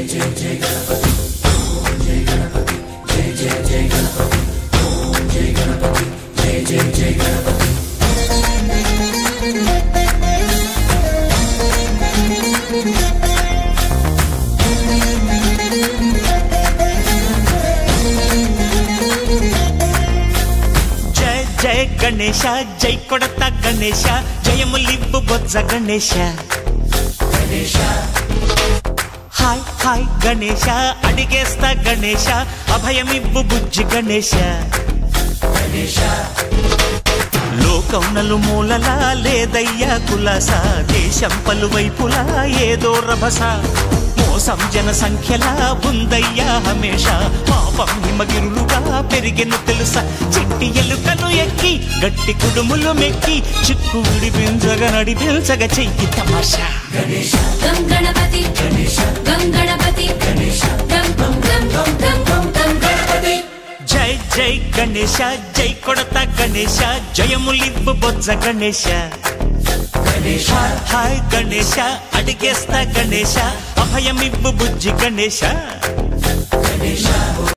జయ జయ గణేಶ జై కొడత గణేశ జయములిబ్బు బొజ్జ గణేశ హాయ్ హాయ్ గణేశ అడిగేస్తా గణేశ అభయమిబ్బు బుజ్జి గణేశ లోకం నలుమూలలా లేదయ్యా కులాస దేశం పలువైపులా ఏదో రభస మోసం జన సంఖ్యలా ఉందయ్యా హమేష పాపం హిమగిరులుగా పెరిగెను తెలుసా చిట్టి ఎలుకను ఎక్కి గట్టి కుడుములు మెక్కి చిక్కు విడిపించగా నడిపించగ చెయ్యి తమాషా గం గణపతి గం గణపతి గం గం గం గం గం గం గణపతి జై జై గణేశ జై కొడత గణేశ జయములిబ్బు బొజ్జ గణేశ హాయ్ హాయ్ గణేశ అడిగేస్తా గణేశ అభయమిబ్బు బుజ్జి గణేశ